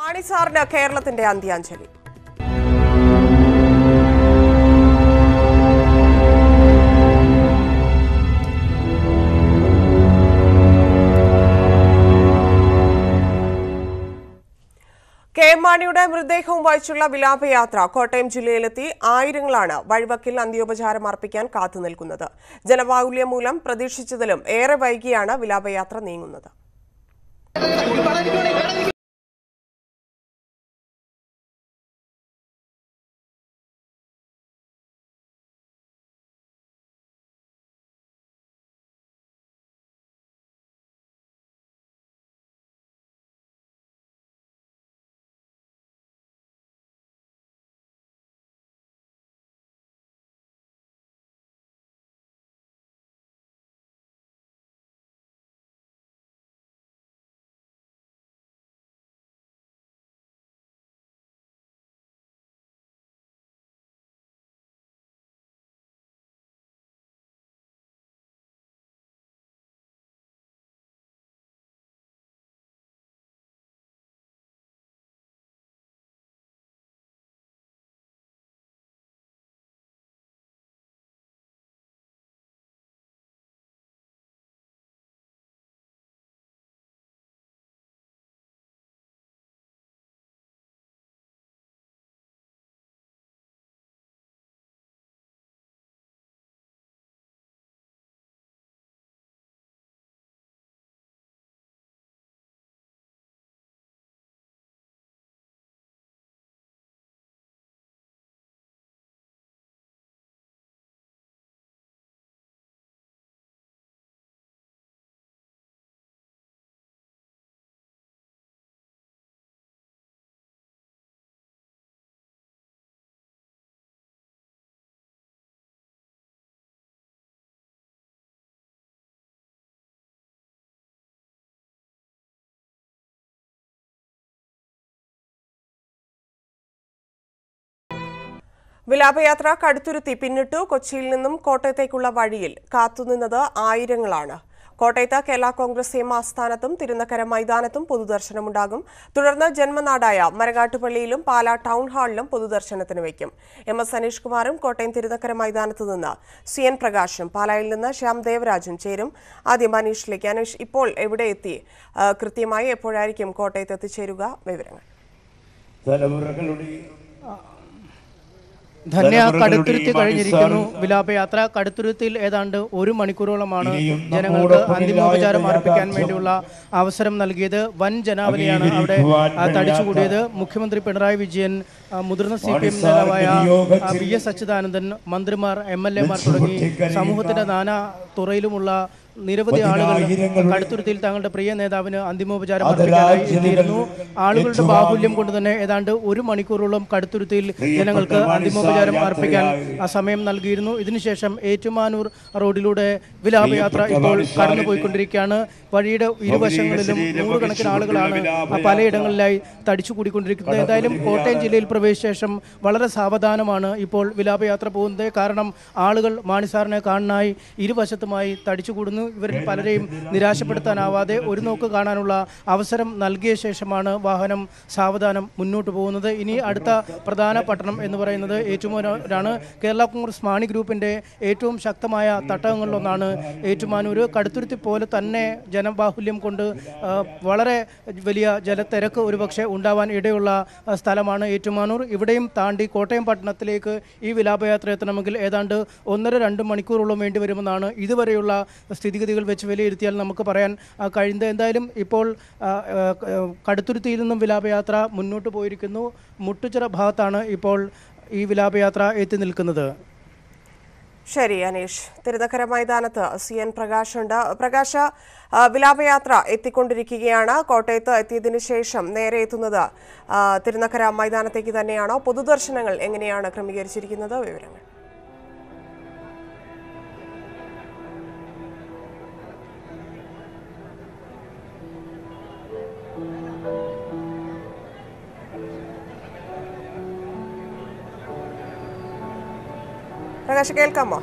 മാണി സാറിന് കേരളത്തിന്റെ അന്ത്യാഞ്ജലി കെ എം മാണിയുടെ മൃതദേഹവും വഹിച്ചുള്ള വിലാപയാത്ര കോട്ടയം ജില്ലയിലെത്തി ആയിരങ്ങളാണ് വഴിവക്കിൽ അന്ത്യോപചാരം അർപ്പിക്കാൻ കാത്തുനിൽക്കുന്നത് ജനബാഹുല്യം മൂലം പ്രതീക്ഷിച്ചതിലും ഏറെ വൈകിയാണ് വിലാപയാത്ര നീങ്ങുന്നത് വിലാപയാത്ര കടുത്തുരുത്തി പിന്നിട്ടു കൊച്ചിയിൽ നിന്നും കോട്ടയത്തേക്കുള്ള വഴിയിൽ കാത്തുനിന്നത് ആയിരങ്ങളാണ് കോട്ടയത്ത് കേരള കോൺഗ്രസ് എം ആസ്ഥാനത്തും തിരുനക്കര മൈതാനത്തും പൊതുദർശനമുണ്ടാകും തുടർന്ന് ജന്മനാടായ മരകാട്ടുപള്ളിയിലും പാലാ ടൗൺ ഹാളിലും പൊതുദർശനത്തിന് വയ്ക്കും എം എസ് അനീഷ് കുമാറും കോട്ടയം തിരുനക്കര മൈതാനത്ത് നിന്ന് സി എൻ പ്രകാശും പാലായിൽ നിന്ന് ശ്യാം ദേവരാജും ചേരും ആദ്യം അനീഷിലേക്ക് അനീഷ് ഇപ്പോൾ എവിടെ എത്തി ആ, കൃത്യമായി എപ്പോഴായിരിക്കും കോട്ടയത്ത് എത്തിച്ചേരുക വിവരങ്ങൾ തലമുറകളുടെ ധന്യ തലമുറകളുടെ കടുത്തുരുത്തി ഈ കഴിഞ്ഞിരിക്കുന്നു മാണിസാർ വിലാപയാത്ര കടുത്തുരുത്തിയിൽ ഏതാണ്ട് ഒരു മണിക്കൂറോളമാണ് ഇനിയും ജനങ്ങൾക്ക് നമ്മോടൊപ്പം അന്തിമോപചാരം ഇല്ലായെന്ന അർപ്പിക്കാൻ യാഥാർത്ഥ്യം വേണ്ടിയുള്ള അവസരം നൽകിയത് വൻ ജനാവലിയാണ് അവിടെ അംഗീകരിക്കുവാൻ ആ, തടിച്ചുകൂടിയത് കഴിയാത്ത മുഖ്യമന്ത്രി പിണറായി വിജയൻ ആ, മുതിർന്ന സി പി എം മാണിസാർ നേതാവായ വിനിയോഗത്തിൽ പി എസ് അച്യുതാനന്ദൻ മന്ത്രിമാർ എം എൽ എമാർ തുടങ്ങി വെച്ചുപൊട്ടിക്കരിയുന്ന സമൂഹത്തിന്റെ നാനാ തുറയിലുമുള്ള നിരവധി ആളുകൾ പതിനായിരങ്ങളുടെ കടുത്തുരുത്തിയിൽ തങ്ങളുടെ പ്രിയ നേതാവിന് അന്തിമോപചാരം ആദരാഞ്ജലികൾ അർപ്പിക്കാനായി എത്തിയിരുന്നു ആളുകളുടെ ഏറ്റുവാങ്ങുന്നു. ബാഹുല്യം കൊണ്ട് തന്നെ ഏതാണ്ട് ഒരു മണിക്കൂറോളം കടുത്തുരുത്തിയിൽ ജനങ്ങൾക്ക് മാണിസാർ അന്തിമോപചാരം അർപ്പിക്കാൻ യാത്രയായി. ആ സമയം നൽകിയിരുന്നു ഇതിനുശേഷം ഏറ്റുമാനൂർ റോഡിലൂടെ വിലാപയാത്ര പ്രിയപ്പെട്ട ഇപ്പോൾ മാണിസാറിന്റെ കടന്നുപോയിക്കൊണ്ടിരിക്കുകയാണ് വഴിയുടെ ഇരുവശങ്ങളിലും ശരീരം നൂറുകണക്കിന് വഹിച്ചുകൊണ്ടുള്ള ആളുകളാണ് ആ വിലാപയാത്ര പലയിടങ്ങളിലായി തടിച്ചു കൂടിക്കൊണ്ടിരിക്കുന്നത് ഏതായാലും കോട്ടയം ജില്ലയിൽ പ്രവേശിച്ച ശേഷം വളരെ സാവധാനമാണ് ഇപ്പോൾ വിലാപയാത്ര പോകുന്നത് കാരണം ആളുകൾ മാണിസാറിനെ കാണാനായി ഇരുവശത്തുമായി തടിച്ചു കൂടുന്നു ഇവരിൽ പലരെയും നിരാശപ്പെടുത്താനാവാതെ ഒരു നോക്ക് കാണാനുള്ള അവസരം നൽകിയ ശേഷമാണ് വാഹനം സാവധാനം മുന്നോട്ട് പോകുന്നത് ഇനി അടുത്ത പ്രധാന പട്ടണം എന്ന് പറയുന്നത് ഏറ്റുമാനൂരാണ് കേരള കോൺഗ്രസ് മാണി ഗ്രൂപ്പിന്റെ ഏറ്റവും ശക്തമായ തട്ടകങ്ങളിലൊന്നാണ് ഏറ്റുമാനൂർ കടുത്തുരുത്തി പോലെ തന്നെ ജനബാഹുല്യം കൊണ്ട് ആ, വളരെ വലിയ ജലത്തിരക്ക് ഒരുപക്ഷെ ഉണ്ടാവാൻ ഇടയുള്ള ആ, സ്ഥലമാണ് ഏറ്റുമാനൂർ ഇവിടെയും താണ്ടി കോട്ടയം പട്ടണത്തിലേക്ക് ഈ വിലാപയാത്ര എത്തണമെങ്കിൽ ഏതാണ്ട് ഒന്നര രണ്ട് മണിക്കൂറോളം വേണ്ടി വരുമെന്നാണ് ഇതുവരെയുള്ള സ്ഥിതിഗതികൾ വെച്ച് വിലയിരുത്തിയാൽ നമുക്ക് പറയാൻ ആ, കഴിയുന്നത് എന്തായാലും ഇപ്പോൾ ആ, ആ, കടുത്തുരുത്തിയിൽ നിന്നും വിലാപയാത്ര മുന്നോട്ട് പോയിരിക്കുന്നു മുട്ടുച്ചിറ ഭാഗത്താണ് ഇപ്പോൾ ഈ വിലാപയാത്ര എത്തി നിൽക്കുന്നത് ശരി അനീഷ് തിരുനക്കര മൈതാനത്ത് സി എൻ പ്രകാശ് ഉണ്ട് പ്രകാശ ആ, വിലാപയാത്ര എത്തിക്കൊണ്ടിരിക്കുകയാണ് കോട്ടയത്ത് എത്തിയതിനു ശേഷം നേരെ എത്തുന്നത് ആ, തിരുനക്കര മൈതാനത്തേക്ക് തന്നെയാണോ പൊതുദർശനങ്ങൾ എങ്ങനെയാണ് ക്രമീകരിച്ചിരിക്കുന്നത് വിവരങ്ങൾ പ്രകാശ് കേൾക്കാമോ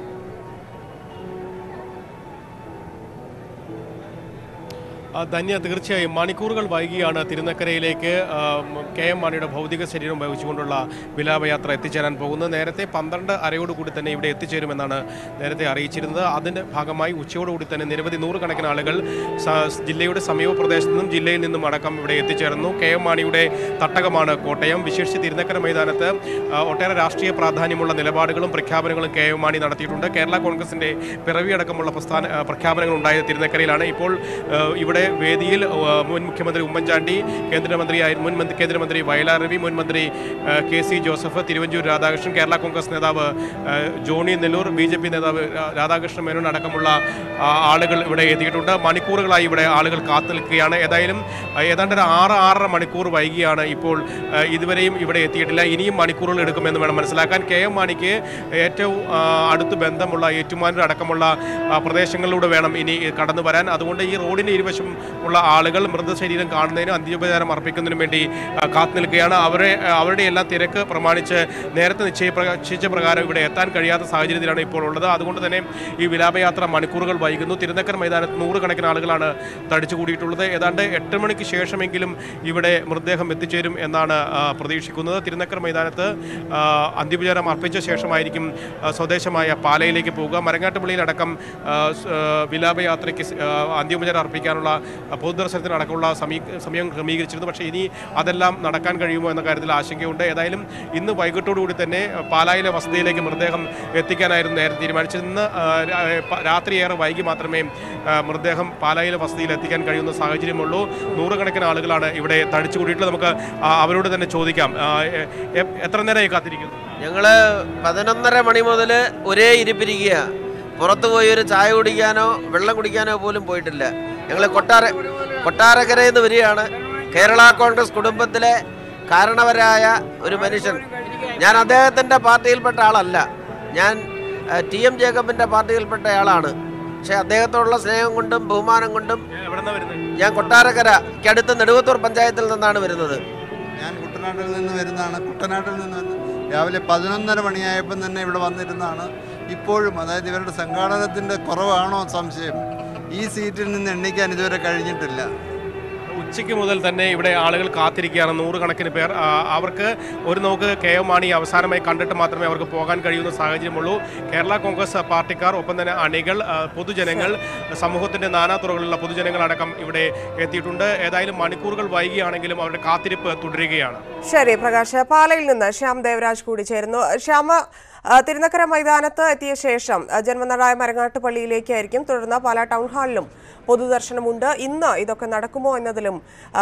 ആ, ധന്യ തീർച്ചയായും മണിക്കൂറുകൾ വൈകിയാണ് തിരുനക്കരയിലേക്ക് ആ, മ- കെ എം മാണിയുടെ ഭൗതിക ശരീരം വഹിച്ചുകൊണ്ടുള്ള വിലാപയാത്ര എത്തിച്ചേരാൻ പോകുന്നത് നേരത്തെ പന്ത്രണ്ട് അരയോടുകൂടി തന്നെ ഇവിടെ എത്തിച്ചേരുമെന്നാണ് നേരത്തെ അറിയിച്ചിരുന്നത് അതിൻ്റെ ഭാഗമായി ഉച്ചയോടുകൂടി തന്നെ നിരവധി നൂറുകണക്കിന് ആളുകൾ സ- ജില്ലയുടെ സമീപ പ്രദേശത്തു നിന്നും ജില്ലയിൽ നിന്നും അടക്കം ഇവിടെ എത്തിച്ചേർന്നു കെ എം മാണിയുടെ തട്ടകമാണ് കോട്ടയം വിശേഷിച്ച് തിരുനക്കര മൈതാനത്ത് ആ, ഒട്ടേറെ രാഷ്ട്രീയ പ്രാധാന്യമുള്ള നിലപാടുകളും പ്രഖ്യാപനങ്ങളും കെ എം മാണി നടത്തിയിട്ടുണ്ട് കേരള കോൺഗ്രസിന്റെ പിറവിയടക്കമുള്ള പ്രസ്ഥാന ആ, പ്രഖ്യാപനങ്ങൾ ഉണ്ടായത് തിരുനക്കരയിലാണ് ഇപ്പോൾ ആ, ഇവിടെ വേദിയിൽ ആ, മുൻ മുഖ്യമന്ത്രി ഉമ്മൻചാണ്ടി കേന്ദ്രമന്ത്രിയായി മുൻ മന്ത്രി കേന്ദ്രമന്ത്രി വയലാർ രവി മുൻ മന്ത്രി ആ, കെ സി ജോസഫ് തിരുവഞ്ചൂർ രാധാകൃഷ്ണൻ കേരള കോൺഗ്രസ് നേതാവ് ആ, Johnny Nelloor B J P നേതാവ് രാ- രാധാകൃഷ്ണൻ മേനോൻ അടക്കമുള്ള ആ, ആളുകൾ ഇവിടെ എത്തിയിട്ടുണ്ട് മണിക്കൂറുകളായി ഇവിടെ ആളുകൾ കാത്തു നിൽക്കുകയാണ് ഏതായാലും ആ, ഏതാണ്ട് ഒരു ആറ് ആറര മണിക്കൂർ വൈകിയാണ് ഇപ്പോൾ ആ, ഇതുവരെയും ഇവിടെ എത്തിയിട്ടില്ല ഇനിയും മണിക്കൂറുകൾ എടുക്കുമെന്ന് വേണം മനസ്സിലാക്കാൻ കെ എം മാണിക്ക് ഏറ്റവും ആ, അടുത്ത് ബന്ധമുള്ള ഏറ്റുമാനൂർ അടക്കമുള്ള ആ, പ്രദേശങ്ങളിലൂടെ വേണം ഇനി കടന്നു വരാൻ അതുകൊണ്ട് ഈ റോഡിന് ഇരുവശം ഉള്ള ആളുകൾ മൃതശരീരം കാണുന്നതിനും അന്ത്യോപചാരം അർപ്പിക്കുന്നതിനും വേണ്ടി ആ, കാത്തു നിൽക്കുകയാണ് അവരെ അവരുടെ എല്ലാം തിരക്ക് പ്രമാണിച്ച് നേരത്തെ നിശ്ചയ പ്രകാ- നിശ്ചയിച്ച പ്രകാരം ഇവിടെ എത്താൻ കഴിയാത്ത സാഹചര്യത്തിലാണ് ഇപ്പോൾ ഉള്ളത് അതുകൊണ്ട് തന്നെ ഈ വിലാപയാത്ര മണിക്കൂറുകൾ വൈകുന്നു തിരുനക്കര മൈതാനത്ത് നൂറുകണക്കിന് ആളുകളാണ് തടിച്ചു കൂടിയിട്ടുള്ളത് ഏതാണ്ട് എട്ട് മണിക്ക് ശേഷമെങ്കിലും ഇവിടെ മൃതദേഹം എത്തിച്ചേരും എന്നാണ് ആ, പ്രതീക്ഷിക്കുന്നത് തിരുനക്കര മൈതാനത്ത് ആ, അന്ത്യോപചാരം അർപ്പിച്ച ശേഷമായിരിക്കും ആ, സ്വദേശമായ പാലയിലേക്ക് പോവുക മരങ്ങാട്ടുപള്ളിയിലടക്കം ആ, സ്- ആ, വിലാപയാത്രയ്ക്ക് സ്- ആ, അന്ത്യോപചാരം അർപ്പിക്കാനുള്ള ആ, പൊതുദർശനത്തിനടക്കമുള്ള സമീ സമയം ക്രമീകരിച്ചിരുന്നു പക്ഷേ ഇനി അതെല്ലാം നടക്കാൻ കഴിയുമോ എന്ന കാര്യത്തിൽ ആശങ്കയുണ്ട് ഏതായാലും ഇന്ന് വൈകിട്ടോടുകൂടി തന്നെ പാലായിലെ വസതിയിലേക്ക് മൃതദേഹം എത്തിക്കാനായിരുന്നു നേരത്തെ തീരുമാനിച്ചത് ഇന്ന് ആ, രാ- പ- രാത്രിയേറെ വൈകി മാത്രമേ ആ, മൃതദേഹം പാലായിലെ വസതിയിൽ എത്തിക്കാൻ കഴിയുന്ന സാഹചര്യമുള്ളൂ നൂറുകണക്കിന് ആളുകളാണ് ഇവിടെ തടിച്ചു കൂടിയിട്ടുള്ളത് നമുക്ക് ആ, അവരോട് തന്നെ ചോദിക്കാം ആ, എ- എ- എത്ര നേരമായി കാത്തിരിക്കുന്നു ഞങ്ങള് പതിനൊന്നര മണി മുതൽ ഒരേ ഇരിപ്പിരിക്കുക പുറത്തു പോയി ഒരു ചായ കുടിക്കാനോ വെള്ളം കുടിക്കാനോ പോലും പോയിട്ടില്ല ഞങ്ങൾ കൊട്ടാര കൊട്ടാരക്കരയിൽ നിന്ന് വരികയാണ് കേരള കോൺഗ്രസ് കുടുംബത്തിലെ കാരണവരായ ഒരു മനുഷ്യൻ ഞാൻ അദ്ദേഹത്തിൻ്റെ പാർട്ടിയിൽപ്പെട്ട ആളല്ല ഞാൻ ടി എം ജേക്കബിൻ്റെ പാർട്ടിയിൽപ്പെട്ട ആളാണ് പക്ഷേ അദ്ദേഹത്തോടുള്ള സ്നേഹം കൊണ്ടും ബഹുമാനം കൊണ്ടും എവിടെ നിന്നാണ് വരുന്നത് ഞാൻ കൊട്ടാരക്കരയ്ക്കടുത്ത് നെടുവത്തൂർ പഞ്ചായത്തിൽ നിന്നാണ് വരുന്നത് ഞാൻ കുട്ടനാട്ടിൽ നിന്ന് വരുന്നതാണ് കുട്ടനാട്ടിൽ നിന്ന് വരുന്ന രാവിലെ പതിനൊന്നര മണിയായപ്പം തന്നെ ഇവിടെ വന്നിരുന്നതാണ് ഇപ്പോഴും അതായത് ഇവരുടെ സംഘാടനത്തിൻ്റെ കുറവാണോ സംശയം ഈ സീറ്റിൽ നിന്ന് എണ്ണിക്കാൻ ഇതുവരെ കഴിഞ്ഞിട്ടില്ല ഉച്ചയ്ക്ക് മുതൽ തന്നെ ഇവിടെ ആളുകൾ കാത്തിരിക്കുകയാണ് നൂറുകണക്കിന് പേർ ആ, അവർക്ക് ഒരു നോക്ക് കെ എം മാണി അവസാനമായി കണ്ടിട്ട് മാത്രമേ അവർക്ക് പോകാൻ കഴിയുന്ന സാഹചര്യമുള്ളൂ കേരള കോൺഗ്രസ് പാർട്ടിക്കാർ ഒപ്പം തന്നെ അണികൾ ആ, പൊതുജനങ്ങൾ സമൂഹത്തിന്റെ നാനാ തുറകളിലുള്ള പൊതുജനങ്ങളടക്കം ഇവിടെ എത്തിയിട്ടുണ്ട് ഏതായാലും മണിക്കൂറുകൾ വൈകിയാണെങ്കിലും അവരുടെ കാത്തിരിപ്പ് തുടരുകയാണ് ശരി പ്രകാശ് പാലയിൽ നിന്ന് ശ്യാം ദേവരാജ് കൂടി ചേരുന്നു ശ്യാമ ആ, തിരുനക്കര മൈതാനത്ത് എത്തിയ ശേഷം ആ, ജന്മനാടായ മരങ്ങാട്ട് പള്ളിയിലേക്കായിരിക്കും തുടർന്ന് പാലാ ടൗൺ ഹാളിലും പൊതുദർശനമുണ്ട് ഇന്ന് ഇതൊക്കെ നടക്കുമോ എന്നതിലും ആ,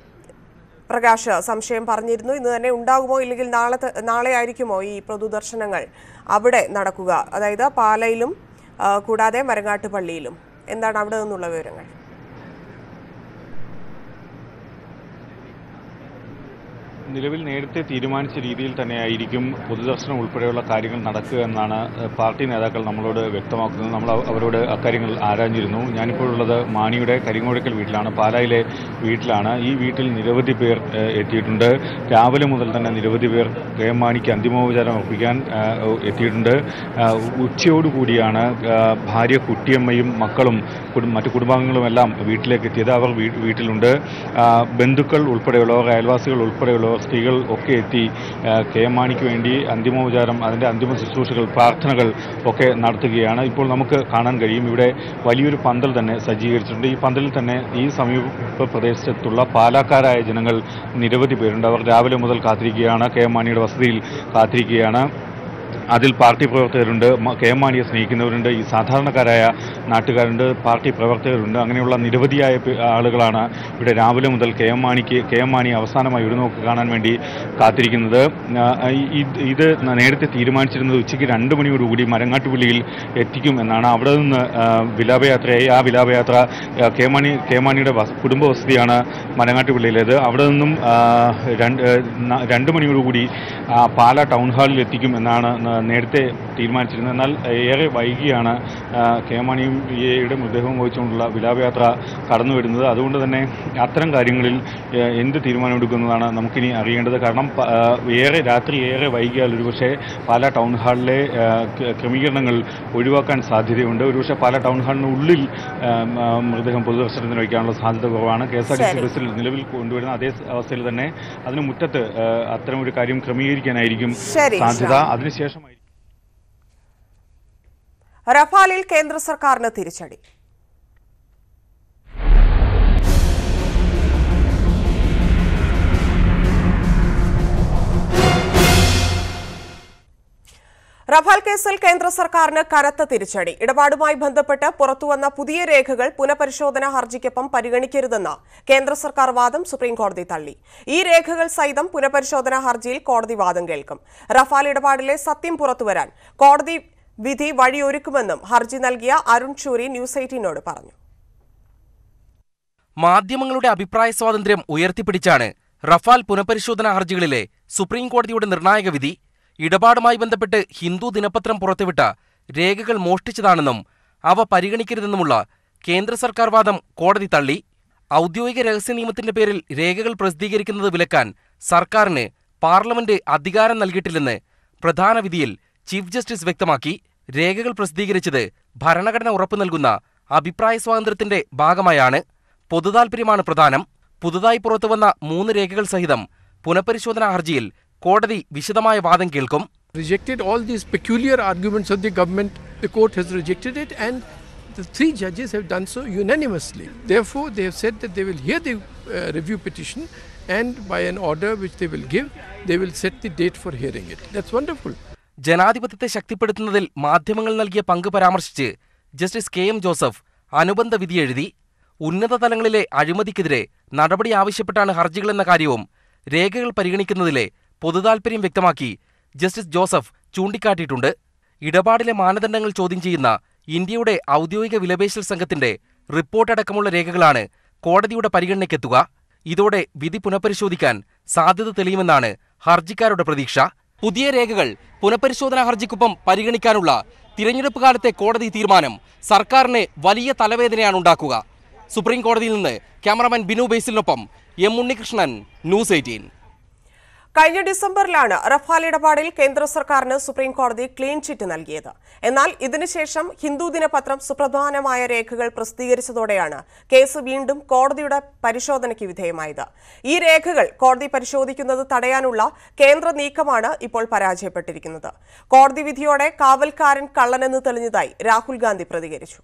പ്രകാശ് സംശയം പറഞ്ഞിരുന്നു ഇന്ന് തന്നെ ഉണ്ടാകുമോ ഇല്ലെങ്കിൽ നാളെ ത- നാളെ ആയിരിക്കുമോ ഈ പൊതുദർശനങ്ങൾ അവിടെ നടക്കുക അതായത് പാലയിലും ആ, കൂടാതെ മരങ്ങാട്ട് പള്ളിയിലും എന്താണ് അവിടെ നിന്നുള്ള വിവരങ്ങൾ നിലവിൽ നേരത്തെ തീരുമാനിച്ച രീതിയിൽ തന്നെയായിരിക്കും പൊതുദർശനം ഉൾപ്പെടെയുള്ള കാര്യങ്ങൾ നടക്കുക എന്നാണ് ഏഹ്, പാർട്ടി നേതാക്കൾ നമ്മളോട് വ്യക്തമാക്കുന്നത് നമ്മൾ അവ- അവരോട് അക്കാര്യങ്ങൾ ആരാഞ്ഞിരുന്നു ഞാനിപ്പോഴുള്ളത് മാണിയുടെ കരിങ്ങോഴക്കൽ വീട്ടിലാണ് പാലായിലെ വീട്ടിലാണ് ഈ വീട്ടിൽ നിരവധി പേർ ഏഹ്, എത്തിയിട്ടുണ്ട് രാവിലെ മുതൽ തന്നെ നിരവധി പേർ കെ എം മാണിക്ക് അന്തിമോപചാരം അർപ്പിക്കാൻ ഏഹ്, എത്തിയിട്ടുണ്ട് ഏഹ്, ഉച്ചയോടുകൂടിയാണ് ഏഹ്, ഭാര്യ കുട്ടിയമ്മയും മക്കളും കുടും- മറ്റു കുടുംബാംഗങ്ങളുമെല്ലാം വീട്ടിലേക്ക് എത്തിയത് അവർ വീ- വീട്ടിലുണ്ട് ആ, ബന്ധുക്കൾ ഉൾപ്പെടെയുള്ളവർ അയൽവാസികൾ ഉൾപ്പെടെയുള്ളവർ സ്ത്രീകൾ ഒക്കെ എത്തി ആ, കെ എം മാണിക്ക് വേണ്ടി അന്തിമോപചാരം അതിൻ്റെ അന്തിമ ശുശ്രൂഷകൾ പ്രാർത്ഥനകൾ ഒക്കെ നടത്തുകയാണ് ഇപ്പോൾ നമുക്ക് കാണാൻ കഴിയും ഇവിടെ വലിയൊരു പന്തൽ തന്നെ സജ്ജീകരിച്ചിട്ടുണ്ട് ഈ പന്തലിൽ തന്നെ ഈ സമീപ പ്രദേശത്തുള്ള പാലക്കാരായ ജനങ്ങൾ നിരവധി പേരുണ്ട് അവർ രാവിലെ മുതൽ കാത്തിരിക്കുകയാണ് കെ എം മാണിയുടെ വസതിയിൽ കാത്തിരിക്കുകയാണ് അതിൽ പാർട്ടി പ്രവർത്തകരുണ്ട് മ- കെ എം മാണിയെ സ്നേഹിക്കുന്നവരുണ്ട് ഈ സാധാരണക്കാരായ നാട്ടുകാരുണ്ട് പാർട്ടി പ്രവർത്തകരുണ്ട് അങ്ങനെയുള്ള നിരവധിയായ പേ- ആളുകളാണ് ഇവിടെ രാവിലെ മുതൽ കെ എം മാണിക്ക് കെ എം മാണി അവസാനമായി ഒരു നോക്ക് കാണാൻ വേണ്ടി കാത്തിരിക്കുന്നത് ആ, ഈ- ഇത് ഇത് നേരത്തെ തീരുമാനിച്ചിരുന്നത് ഉച്ചയ്ക്ക് രണ്ട് മണിയോടുകൂടി മരങ്ങാട്ടുപള്ളിയിൽ എത്തിക്കും എന്നാണ് അവിടെ നിന്ന് ആ, വിലാപയാത്രയായി ആ വിലാപയാത്ര ആ, കെ മാണി കെ മാണിയുടെ വസ- കുടുംബ വസതിയാണ് മരങ്ങാട്ടുപള്ളിയിലേത് അവിടെ നിന്നും ആ, രണ്ട് ആ, ന- രണ്ട് മണിയോടുകൂടി ആ, പാലാ ടൗൺ ഹാളിൽ എത്തിക്കും എന്നാണ് ന- നേരത്തെ തീരുമാനിച്ചിരുന്നത് എന്നാൽ ഏറെ വൈകിയാണ് ആ, കെ എം മാണിയുടെ മൃതദേഹവും വഹിച്ചുകൊണ്ടുള്ള വിലാപയാത്ര കടന്നു വരുന്നത് അതുകൊണ്ട് തന്നെ അത്തരം കാര്യങ്ങളിൽ ആ, എന്ത് തീരുമാനമെടുക്കുന്നതാണ് നമുക്കിനി അറിയേണ്ടത് കാരണം പ- ആ, ഏറെ രാത്രി ഏറെ വൈകിയാൽ ഒരുപക്ഷെ പാലാ ടൗൺ ഹാളിലെ ആ, ക- ക്രമീകരണങ്ങൾ ഒഴിവാക്കാൻ സാധ്യതയുണ്ട് ഒരുപക്ഷെ പാലാ ടൗൺ ഹാളിന് ഉള്ളിൽ ആ, ആ, മൃതദേഹം പൊതുദർശനത്തിന് വയ്ക്കാനുള്ള സാധ്യത കുറവാണ് K S R T C ശരി. ബസ്സിൽ നിലവിൽ കൊണ്ടുവരുന്ന അതേ അവസ്ഥയിൽ തന്നെ അതിന് മുറ്റത്ത് ആ, അത്തരം ഒരു കാര്യം ക്രമീകരിക്കാനായിരിക്കും ശരി, സാധ്യത ശ്യാം. അതിനുശേഷമായിരിക്കും റഫാലിൽ കേന്ദ്ര സർക്കാരിന് തിരിച്ചടി റഫാൽ കേസിൽ കേന്ദ്ര സർക്കാരിന് കനത്ത തിരിച്ചടി ഇടപാടുമായി ബന്ധപ്പെട്ട് പുറത്തുവന്ന പുതിയ രേഖകൾ പുനഃപരിശോധനാ ഹർജിക്കൊപ്പം പരിഗണിക്കരുതെന്ന കേന്ദ്ര സർക്കാർ വാദം സുപ്രീംകോടതി തള്ളി ഈ രേഖകൾ സഹിതം പുനഃപരിശോധനാ ഹർജിയിൽ കോടതി വാദം കേൾക്കും റഫാൽ ഇടപാടിലെ സത്യം പുറത്തുവരാൻ കോടതി വിധി വഴിയൊരുക്കുമെന്നും ഹർജി നൽകിയ അരുൺ ഷൂരി ന്യൂസ് എയ്റ്റീനോട് പറഞ്ഞു മാധ്യമങ്ങളുടെ അഭിപ്രായ സ്വാതന്ത്ര്യം ഉയർത്തിപ്പിടിച്ചാണ് റഫാൽ പുനഃപരിശോധനാ ഹർജികളിലെ സുപ്രീം കോടതിയുടെ നിർണായക വിധി ഇടപാടുമായി ബന്ധപ്പെട്ട് ഹിന്ദു ദിനപത്രം പുറത്തുവിട്ട രേഖകൾ മോഷ്ടിച്ചതാണെന്നും അവ പരിഗണിക്കരുതെന്നുമുള്ള കേന്ദ്ര സർക്കാർ വാദം കോടതി തള്ളി ഔദ്യോഗിക രഹസ്യ നിയമത്തിന്റെ പേരിൽ രേഖകൾ പ്രസിദ്ധീകരിക്കുന്നത് വിലക്കാൻ സർക്കാരിന് പാർലമെന്റ് അധികാരം നൽകിയിട്ടില്ലെന്ന് പ്രധാന വിധിയിൽ ചീഫ് ജസ്റ്റിസ് വ്യക്തമാക്കി രേഖകൾ പ്രസിദ്ധീകരിച്ചത് ഭരണഘടന ഉറപ്പു നൽകുന്ന അഭിപ്രായ സ്വാതന്ത്ര്യത്തിന്റെ ഭാഗമായാണ് പൊതുതാൽപര്യമാണ് പ്രധാനം പുതുതായി പുറത്തുവന്ന മൂന്ന് രേഖകൾ സഹിതം പുനഃപരിശോധനാ ഹർജിയിൽ കോടതി വിശദമായ വാദം കേൾക്കും rejected all these peculiar arguments of the government. The court has rejected it, and the three judges have done so unanimously. Therefore, they have said that they will hear the uh, review petition, and by an order which they will give, they will set the date for hearing it. That's wonderful. ജനാധിപത്യത്തെ ശക്തിപ്പെടുത്തുന്നതിൽ മാധ്യമങ്ങൾ നൽകിയ പങ്ക് പരാമർശിച്ച് justice K M Joseph അനുബന്ധ വിധി എഴുതി ഉന്നത തലങ്ങളിലെ അഴിമതിക്കെതിരെ നടപടി ആവശ്യപ്പെട്ടാണ് ഹർജികളെന്ന കാര്യവും രേഖകൾ പരിഗണിക്കുന്നതിലെ പൊതുതാൽപര്യം വ്യക്തമാക്കി ജസ്റ്റിസ് ജോസഫ് ചൂണ്ടിക്കാട്ടിയിട്ടുണ്ട് ഇടപാടിലെ മാനദണ്ഡങ്ങൾ ചോദ്യം ചെയ്യുന്ന ഇന്ത്യയുടെ ഔദ്യോഗിക വിലപേശൽ സംഘത്തിന്റെ റിപ്പോർട്ടടക്കമുള്ള രേഖകളാണ് കോടതിയുടെ പരിഗണനയ്ക്കെത്തുക ഇതോടെ വിധി പുനഃപരിശോധിക്കാൻ സാധ്യത തെളിയുമെന്നാണ് ഹർജിക്കാരുടെ പ്രതീക്ഷ പുതിയ രേഖകൾ പുനഃപരിശോധനാ ഹർജിക്കൊപ്പം പരിഗണിക്കാനുള്ള തിരഞ്ഞെടുപ്പ് കാലത്തെ കോടതി തീരുമാനം സർക്കാരിന് വലിയ തലവേദനയാണ് ഉണ്ടാക്കുക സുപ്രീം കോടതിയിൽ നിന്ന് ക്യാമറാമാൻ ബിനു ബേസിലിനൊപ്പം എം ഉണ്ണികൃഷ്ണൻ ന്യൂസ് എയ്റ്റീൻ കഴിഞ്ഞ ഡിസംബറിലാണ് റഫാൽ ഇടപാടിൽ കേന്ദ്ര സർക്കാരിന് സുപ്രീം കോടതി ക്ലീൻ ചിറ്റ് നൽകിയത് എന്നാൽ ഇതിനുശേഷം ഹിന്ദു ദിനപത്രം സുപ്രധാനമായ രേഖകൾ പ്രസിദ്ധീകരിച്ചതോടെയാണ് കേസ് വീണ്ടും കോടതിയുടെ പരിശോധനയ്ക്ക് വിധേയമായത് ഈ രേഖകൾ കോടതി പരിശോധിക്കുന്നത് തടയാനുള്ള കേന്ദ്ര നീക്കമാണ് ഇപ്പോൾ പരാജയപ്പെട്ടിരിക്കുന്നത് കോടതി വിധിയോടെ കാവൽക്കാരൻ കള്ളനെന്ന് തെളിഞ്ഞതായി രാഹുൽ ഗാന്ധി പ്രതികരിച്ചു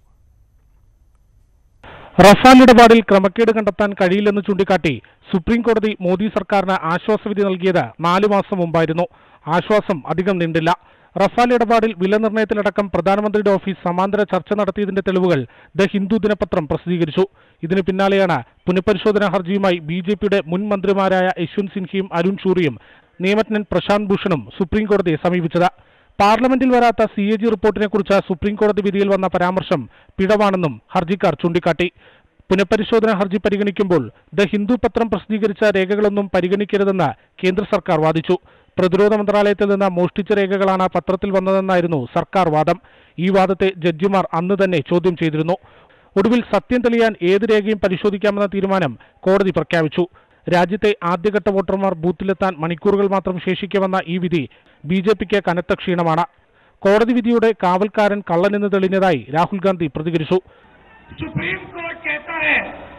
റഫാൽ ഇടപാടിൽ ക്രമക്കേട് കണ്ടെത്താൻ കഴിയില്ലെന്ന് ചൂണ്ടിക്കാട്ടി സുപ്രീം കോടതി മോദി സർക്കാരിന് ആശ്വാസവിധി നൽകിയത് നാലു മാസം മുമ്പായിരുന്നു ആശ്വാസം അധികം നീണ്ടില്ല റഫാൽ ഇടപാടിൽ വില നിർണ്ണയത്തിലടക്കം പ്രധാനമന്ത്രിയുടെ ഓഫീസ് സമാന്തര ചർച്ച നടത്തിയതിന്റെ തെളിവുകൾ ദ ഹിന്ദു ദിനപത്രം പ്രസിദ്ധീകരിച്ചു ഇതിന് പിന്നാലെയാണ് പുനഃപരിശോധനാ ഹർജിയുമായി ബി ജെ പിയുടെ മുൻ മന്ത്രിമാരായ യശ്വന്ത് സിൻഹയും അരുൺ ഷൂറിയും നിയമജ്ഞൻ പ്രശാന്ത് ഭൂഷണും സുപ്രീം കോടതിയെ സമീപിച്ചത് പാർലമെന്റിൽ വരാത്ത സി എ ജി റിപ്പോർട്ടിനെ കുറിച്ച് സുപ്രീം കോടതി വിധിയിൽ വന്ന പരാമർശം പിഴവാണെന്നും ഹർജിക്കാർ ചൂണ്ടിക്കാട്ടി പുനഃപരിശോധന ഹർജി പരിഗണിക്കുമ്പോൾ ദ ഹിന്ദു പത്രം പ്രസിദ്ധീകരിച്ച രേഖകളൊന്നും പരിഗണിക്കരുതെന്ന് കേന്ദ്ര സർക്കാർ വാദിച്ചു പ്രതിരോധ മന്ത്രാലയത്തിൽ നിന്ന് മോഷ്ടിച്ച രേഖകളാണ് പത്രത്തിൽ വന്നതെന്നായിരുന്നു സർക്കാർ വാദം ഈ വാദത്തെ ജഡ്ജിമാർ അന്ന് തന്നെ ചോദ്യം ചെയ്തിരുന്നു ഒടുവിൽ സത്യം തെളിയാൻ ഏത് രേഖയും പരിശോധിക്കാമെന്ന തീരുമാനം കോടതി പ്രഖ്യാപിച്ചു രാജ്യത്തെ ആദ്യഘട്ട വോട്ടർമാർ ബൂത്തിലെത്താൻ മണിക്കൂറുകൾ മാത്രം ശേഷിക്കുമെന്ന ഈ വിധി ബി ജെ പിക്ക് കനത്ത ക്ഷീണമാണ് കോടതി വിധിയുടെ കാവൽക്കാരൻ കള്ളനെന്ന് തെളിഞ്ഞതായി രാഹുൽ ഗാന്ധി പ്രതികരിച്ചു सुप्रीम कोर्ट कहता है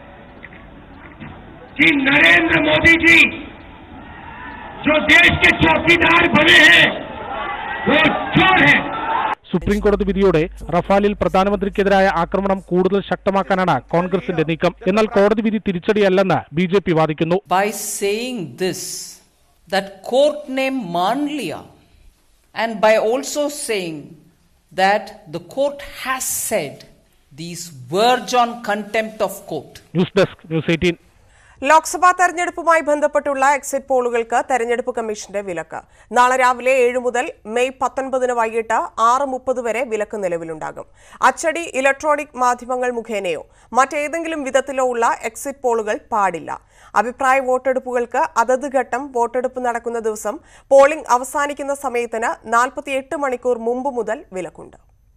कि नरेंद्र मोदी जी जो देश के चौकीदार बने हैं वो चोर हैं സുപ്രീം കോടതി വിധിയോടെ റഫാലിൽ പ്രധാനമന്ത്രിക്കെതിരായ ആക്രമണം കൂടുതൽ ശക്തമാക്കാനാണ് കോൺഗ്രസിന്റെ നീക്കം എന്നാൽ കോടതി വിധി തിരിച്ചടിയല്ലെന്ന് ബി ജെ പി വാദിക്കുന്നു by saying this that court name Manliya and by also saying that the court has said these verge on contempt of court. News desk news eighteen Lok Sabha തെരഞ്ഞെടുപ്പുമായി ബന്ധപ്പെട്ടുള്ള എക്സിറ്റ് പോളുകൾക്ക് തെരഞ്ഞെടുപ്പ് കമ്മീഷന്റെ വിലക്ക് നാളെ രാവിലെ ഏഴ് മുതൽ മെയ് പത്തൊൻപതിന് വൈകിട്ട് ആറ് മുപ്പത് വരെ വിലക്ക് നിലവിലുണ്ടാകും അച്ചടി ഇലക്ട്രോണിക് മാധ്യമങ്ങൾ മുഖേനയോ മറ്റേതെങ്കിലും വിധത്തിലോ ഉള്ള എക്സിറ്റ് പോളുകൾ പാടില്ല അഭിപ്രായ വോട്ടെടുപ്പുകൾക്ക് അതത് ഘട്ടം വോട്ടെടുപ്പ് നടക്കുന്ന ദിവസം പോളിംഗ് അവസാനിക്കുന്ന സമയത്തിന് നാൽപ്പത്തിയെട്ട് മണിക്കൂർ മുമ്പ് മുതൽ വിലക്കുണ്ട്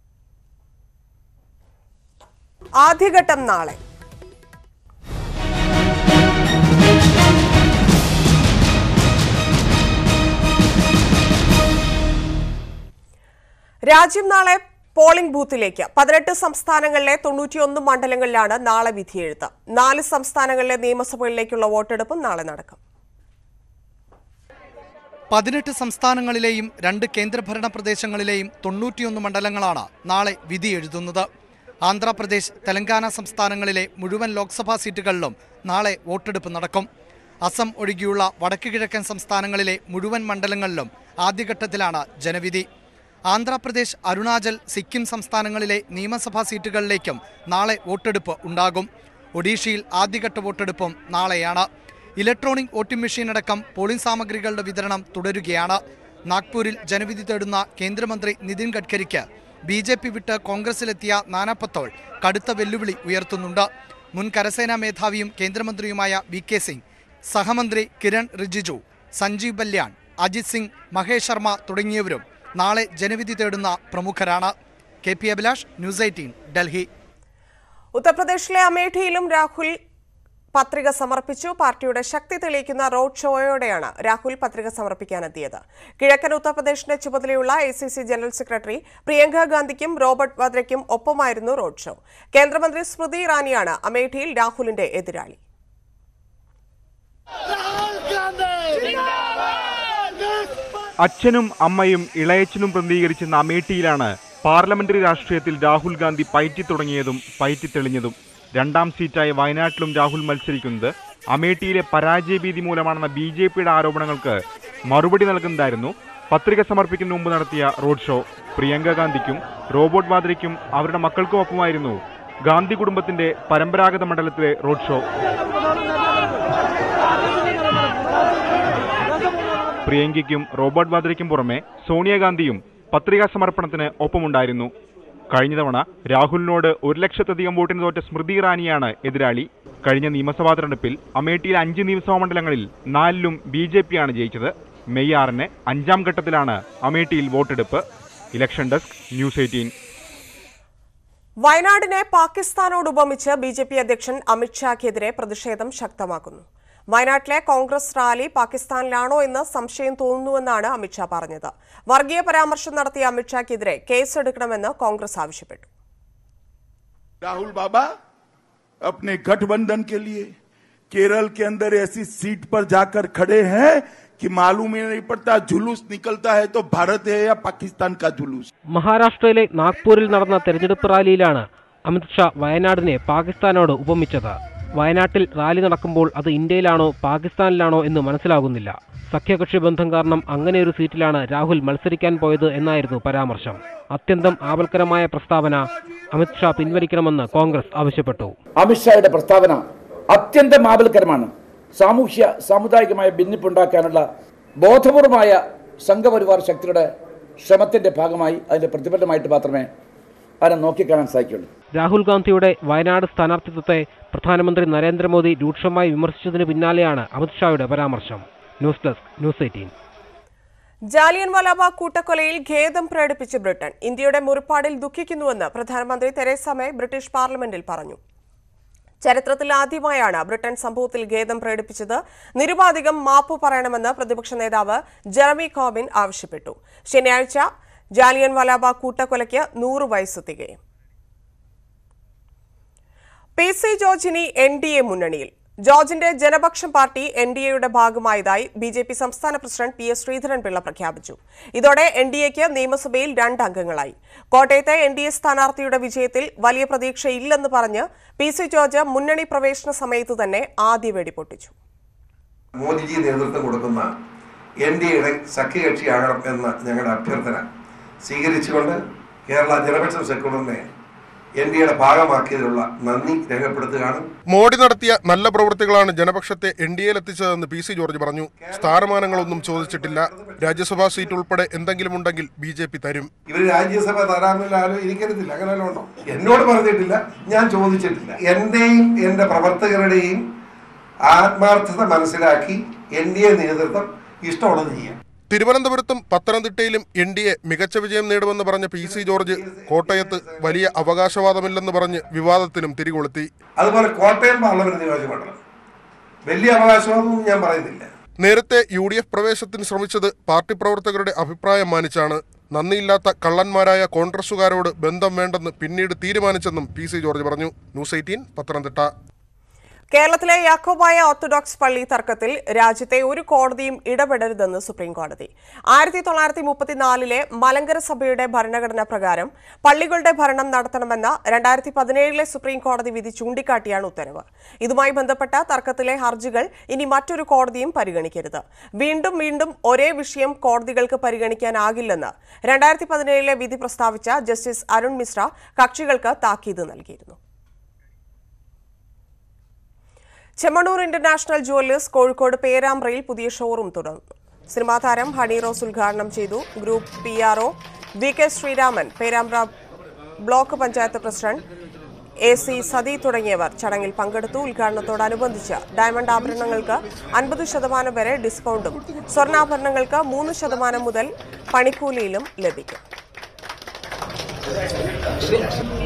ആദ്യഘട്ടം നാളെ രാജ്യം നാളെ പോളിംഗ് ബൂത്തിലേക്ക് പതിനെട്ട് സംസ്ഥാനങ്ങളിലെ തൊണ്ണൂറ്റിയൊന്ന് മണ്ഡലങ്ങളിലാണ് നാളെ വിധിയെഴുത്ത് നാല് സംസ്ഥാനങ്ങളിലെ നിയമസഭകളിലേക്കുള്ള വോട്ടെടുപ്പും നാളെ നടക്കും പതിനെട്ട് സംസ്ഥാനങ്ങളിലെയും രണ്ട് കേന്ദ്രഭരണ പ്രദേശങ്ങളിലെയും തൊണ്ണൂറ്റിയൊന്ന് മണ്ഡലങ്ങളാണ് നാളെ വിധി എഴുതുന്നത് ആന്ധ്രാപ്രദേശ് തെലങ്കാന സംസ്ഥാനങ്ങളിലെ മുഴുവൻ ലോക്സഭാ സീറ്റുകളിലും നാളെ വോട്ടെടുപ്പ് നടക്കും അസം ഒഴികെയുള്ള വടക്ക് കിഴക്കൻ സംസ്ഥാനങ്ങളിലെ മുഴുവൻ മണ്ഡലങ്ങളിലും ആദ്യഘട്ടത്തിലാണ് ജനവിധി ആന്ധ്രാപ്രദേശ് അരുണാചൽ സിക്കിം സംസ്ഥാനങ്ങളിലെ നിയമസഭാ സീറ്റുകളിലേക്കും നാളെ വോട്ടെടുപ്പ് ഉണ്ടാകും ഒഡീഷയിൽ ആദ്യഘട്ട വോട്ടെടുപ്പും നാളെയാണ് ഇലക്ട്രോണിക് വോട്ടിംഗ് മെഷീൻ അടക്കം പോളിംഗ് സാമഗ്രികളുടെ വിതരണം തുടരുകയാണ് നാഗ്പൂരിൽ ജനവിധി തേടുന്ന കേന്ദ്രമന്ത്രി നിതിൻ ഗഡ്കരിക്ക് ബി ജെ പി വിട്ട് കോൺഗ്രസിലെത്തിയ നാനാ പത്തോൾ കടുത്ത വെല്ലുവിളി ഉയർത്തുന്നുണ്ട് മുൻ കരസേനാ മേധാവിയും കേന്ദ്രമന്ത്രിയുമായ വി കെ സിംഗ് സഹമന്ത്രി കിരൺ റിജിജു സഞ്ജീവ് ബല്യാൺ അജിത് സിംഗ് മഹേഷ് ശർമ്മ തുടങ്ങിയവരും നാളെ ജനവിധി തേടുന്ന പ്രമുഖരാണ് K P Abhilash news eighteen Delhi ഉത്തർപ്രദേശിലെ അമേഠിയിലും രാഹുൽ പത്രിക സമർപ്പിച്ചു പാർട്ടിയുടെ ശക്തി തെളിയിക്കുന്ന റോഡ് ഷോയോടെയാണ് രാഹുൽ പത്രിക സമർപ്പിക്കാനെത്തിയത് കിഴക്കൻ ഉത്തർപ്രദേശിന്റെ ചുമതലയുള്ള A C C general secretary Priyanka ഗാന്ധിക്കും റോബർട്ട് വദ്രയ്ക്കും ഒപ്പമായിരുന്നു റോഡ് ഷോ കേന്ദ്രമന്ത്രി സ്മൃതി ഇറാനിയാണ് അമേഠിയിൽ രാഹുലിന്റെ എതിരാളി അച്ഛനും അമ്മയും ഇളയച്ചനും പ്രതികരിച്ചെന്ന അമേഠിയിലാണ് പാർലമെന്ററി രാഷ്ട്രീയത്തിൽ രാഹുൽ ഗാന്ധി പയറ്റി തുടങ്ങിയതും പയറ്റി തെളിഞ്ഞതും രണ്ടാം സീറ്റായ വയനാട്ടിലും രാഹുൽ മത്സരിക്കുന്നത് അമേഠിയിലെ പരാജയഭീതി മൂലമാണെന്ന ബി ജെ പിയുടെ ആരോപണങ്ങൾക്ക് മറുപടി നൽകുന്നതായിരുന്നു പത്രിക സമർപ്പിക്കുന്ന മുമ്പ് നടത്തിയ റോഡ് ഷോ പ്രിയങ്ക ഗാന്ധിക്കും റോബോട്ട് വാദ്രയ്ക്കും അവരുടെ മക്കൾക്കും ഒപ്പമായിരുന്നു ഗാന്ധി കുടുംബത്തിന്റെ പരമ്പരാഗത മണ്ഡലത്തിലെ റോഡ് ഷോ പ്രിയങ്കയ്ക്കും റോബർട്ട് വാദ്രയ്ക്കും പുറമെ സോണിയാഗാന്ധിയും പത്രികാ സമർപ്പണത്തിന് ഒപ്പമുണ്ടായിരുന്നു കഴിഞ്ഞ തവണ രാഹുലിനോട് ഒരു ലക്ഷത്തധികം വോട്ടിന് തോറ്റ സ്മൃതി ഇറാനിയാണ് എതിരാളി കഴിഞ്ഞ നിയമസഭാ തെരഞ്ഞെടുപ്പിൽ അമേഠിയിലെ അഞ്ച് നിയമസഭാ മണ്ഡലങ്ങളിൽ നാലിലും ബി ജെ പിയാണ് ജയിച്ചത് മെയ് ആറിന് അഞ്ചാം ഘട്ടത്തിലാണ് അമേഠിയിൽ വോട്ടെടുപ്പ് ഇലക്ഷൻ ഡെസ്ക് ന്യൂസ് എയ്റ്റീൻ വയനാടിനെ പാകിസ്ഥാനോട് ഉപമിച്ച് ബി ജെ പി അധ്യക്ഷൻ അമിത്ഷാക്കെതിരെ പ്രതിഷേധം ശക്തമാക്കുന്നു വയനാട്ടിലെ കോൺഗ്രസ് റാലി പാകിസ്ഥാനിലാണോ എന്ന് സംശയം തോന്നുന്നുവെന്നാണ് അമിത്ഷാ പറഞ്ഞത് വർഗീയ പരാമർശം നടത്തിയ അമിത്ഷാക്കെതിരെ കേസെടുക്കണമെന്ന് കോൺഗ്രസ് ആവശ്യപ്പെട്ടു राहुल बाबा अपने गठबंधन के लिए केरल के अंदर ऐसी सीट पर जाकर खड़े हैं कि मालूम ही नहीं पड़ता जुलूस निकलता है तो भारत है या पाकिस्तान का जुलूस മഹാരാഷ്ട്രയിലെ നാഗ്പൂരിൽ നടന്ന തെരഞ്ഞെടുപ്പ് റാലിയിലാണ് അമിത്ഷാ വയനാടിനെ പാകിസ്ഥാനോട് ഉപമിച്ചത് വയനാട്ടിൽ റാലി നടക്കുമ്പോൾ അത് ഇന്ത്യയിലാണോ പാകിസ്ഥാനിലാണോ എന്ന് മനസ്സിലാകുന്നില്ല സഖ്യകക്ഷി ബന്ധം കാരണം അങ്ങനെയൊരു സീറ്റിലാണ് രാഹുൽ മത്സരിക്കാൻ പോയത് എന്നായിരുന്നു പരാമർശം അത്യന്തം ആപൽക്കരമായ പ്രസ്താവന അമിത്ഷാ പിൻവലിക്കണമെന്ന് കോൺഗ്രസ് ആവശ്യപ്പെട്ടു അമിത്ഷായുടെ പ്രസ്താവന അത്യന്തം ആപൽക്കരമാണ് സാമൂഹ്യ സാമുദായികമായ ഭിന്നിപ്പുണ്ടാക്കാനുള്ള ബോധപൂർവമായ സംഘപരിവാർ ശക്തിയുടെ ശ്രമത്തിന്റെ ഭാഗമായി അതിന്റെ പ്രതിഫലമായിട്ട് മാത്രമേ അതിനെ നോക്കിക്കാണാൻ സാധിക്കുള്ളൂ രാഹുൽ ഗാന്ധിയുടെ വയനാട് സ്ഥാനാർത്ഥിത്വത്തെ പ്രധാനമന്ത്രി നരേന്ദ്രമോദി രൂക്ഷമായി വിമർശിച്ചതിന് പിന്നാലെയാണ് അമിത്ഷായുടെ പരാമർശം news desk news eighteen Jallian Wala Bagh കൂട്ടക്കൊലയിൽ ഖേദം പ്രകടിപ്പിച്ച് ബ്രിട്ടൻ ഇന്ത്യയുടെ മുറിപ്പാടിൽ ദുഃഖിക്കുന്നുവെന്ന് പ്രധാനമന്ത്രി തെരേസ മേ ബ്രിട്ടീഷ് പാർലമെന്റിൽ പറഞ്ഞു ചരിത്രത്തിൽ ആദ്യമായാണ് ബ്രിട്ടൻ സംഭവത്തിൽ ഖേദം പ്രകടിപ്പിച്ചത് നിരുപാധികം മാപ്പ് പറയണമെന്ന് പ്രതിപക്ഷ നേതാവ് ജെറമി കോബിൻ ആവശ്യപ്പെട്ടു ശനിയാഴ്ച ജാലിയൻ വാലാബാഗ് കൂട്ടക്കൊലയ്ക്ക് നൂറ് വയസ്സ് തികയും പി സി ജോർജ് ഇനി എൻ ഡി എ മുന്നണിയിൽ ജോർജിന്റെ ജനപക്ഷം പാർട്ടി എൻ ഡി എയുടെ ഭാഗമായതായി ബി ജെ പി സംസ്ഥാന പ്രസിഡന്റ് പി എസ് ശ്രീധരൻപിള്ള പ്രഖ്യാപിച്ചു ഇതോടെ എൻ ഡി എക്ക് നിയമസഭയിൽ രണ്ട് അംഗങ്ങളായി കോട്ടയത്തെ എൻ ഡി എ സ്ഥാനാർത്ഥിയുടെ വിജയത്തിൽ വലിയ പ്രതീക്ഷയില്ലെന്ന് പറഞ്ഞ് പി സി ജോർജ് മുന്നണി പ്രവേശന സമയത്ത് തന്നെ ആദ്യ വെടി പൊട്ടിച്ചു മോദിജി നേതൃത്വം കൊടുക്കുന്ന എൻ ഡി എയുടെ സഖ്യകക്ഷിയാകണം എന്ന ഞങ്ങളുടെ അഭ്യർത്ഥന സ്വീകരിച്ചുകൊണ്ട് കേരള ജനപക്ഷം സെക്യൂറിനെ എൻ ഡി എയുടെ ഭാഗമാക്കിയതിലുള്ള നന്ദി രേഖപ്പെടുത്തുകയാണ് മോഡി നടത്തിയ നല്ല പ്രവൃത്തികളാണ് ജനപക്ഷത്തെ എൻ ഡി എത്തിച്ചതെന്ന് പി സി ജോർജ് പറഞ്ഞു സ്ഥാനമാനങ്ങളൊന്നും ചോദിച്ചിട്ടില്ല രാജ്യസഭാ സീറ്റ് ഉൾപ്പെടെ എന്തെങ്കിലും ഉണ്ടെങ്കിൽ ബി ജെ പി തരും ഇവർ രാജ്യസഭ തരാമെന്നാലും എനിക്കരുതില്ല അങ്ങനെ വല്ലതും ഉണ്ടോ എന്നോട് പറഞ്ഞിട്ടില്ല ഞാൻ ചോദിച്ചിട്ടില്ല എന്റെയും എന്റെ പ്രവർത്തകരുടെയും ആത്മാർത്ഥത മനസ്സിലാക്കി എൻ ഡി എ നേതൃത്വം ഇഷ്ടമുള്ളത് ചെയ്യാം തിരുവനന്തപുരത്തും പത്തനംതിട്ടയിലും എൻ ഡി എ മികച്ച വിജയം നേടുമെന്ന് പറഞ്ഞ പി സി ജോർജ് കോട്ടയത്ത് വലിയ അവകാശവാദമില്ലെന്ന് പറഞ്ഞ് വിവാദത്തിനും തിരികൊളുത്തി അതുപോലെ കോട്ടയം പാർലമെന്റ് നിയോജക മണ്ഡലം വലിയ അവകാശവാദമൊന്നും ഞാൻ പറയുന്നില്ല നേരത്തെ യു ഡി എഫ് പ്രവേശത്തിന് ശ്രമിച്ചത് പാർട്ടി പ്രവർത്തകരുടെ അഭിപ്രായം മാനിച്ചാണ് നന്ദിയില്ലാത്ത കള്ളന്മാരായ കോൺഗ്രസുകാരോട് ബന്ധം വേണ്ടെന്ന് പിന്നീട് തീരുമാനിച്ചെന്നും പി സി ജോർജ് പറഞ്ഞു ന്യൂസ് എയ്റ്റീൻ പത്തനംതിട്ട കേരളത്തിലെ യാക്കോബായ ഓർത്തഡോക്സ് പള്ളി തർക്കത്തിൽ രാജ്യത്തെ ഒരു കോടതിയും ഇടപെടരുതെന്ന് സുപ്രീം കോടതി ആയിരത്തി തൊള്ളായിരത്തി മുപ്പത്തിനാലിലെ മലങ്കര സഭയുടെ ഭരണഘടന പ്രകാരം പള്ളികളുടെ ഭരണം നടത്തണമെന്ന രണ്ടായിരത്തി പതിനേഴിലെ സുപ്രീം കോടതി വിധി ചൂണ്ടിക്കാട്ടിയാണ് ഉത്തരവ് ഇതുമായി ബന്ധപ്പെട്ട തർക്കത്തിലെ ഹർജികൾ ഇനി മറ്റൊരു കോടതിയും പരിഗണിക്കരുത് വീണ്ടും വീണ്ടും ഒരേ വിഷയം കോടതികൾക്ക് പരിഗണിക്കാനാകില്ലെന്ന് രണ്ടായിരത്തി പതിനേഴിലെ വിധി പ്രസ്താവിച്ച ജസ്റ്റിസ് അരുൺ മിശ്ര കക്ഷികൾക്ക് താക്കീത് നൽകിയിരുന്നു ചെമ്മണൂർ ഇന്റർനാഷണൽ ജുവല്ലേഴ്സ് കോഴിക്കോട് പേരാമ്പ്രയിൽ പുതിയ ഷോറൂം തുടങ്ങുന്നു സിനിമാ താരം ഹണി റോസ് ഉദ്ഘാടനം ചെയ്തു group P R O V K Sreeraman Perambra block panchayat president A C Sathi തുടങ്ങിയവർ ചടങ്ങിൽ പങ്കെടുത്തു ഉദ്ഘാടനത്തോടനുബന്ധിച്ച് ഡയമണ്ട് ആഭരണങ്ങൾക്ക് അൻപത് ശതമാനം വരെ ഡിസ്കൗണ്ടും സ്വർണ്ണാഭരണങ്ങൾക്ക് മൂന്ന് ശതമാനം മുതൽ പണിക്കൂലിയിലും ലഭിക്കും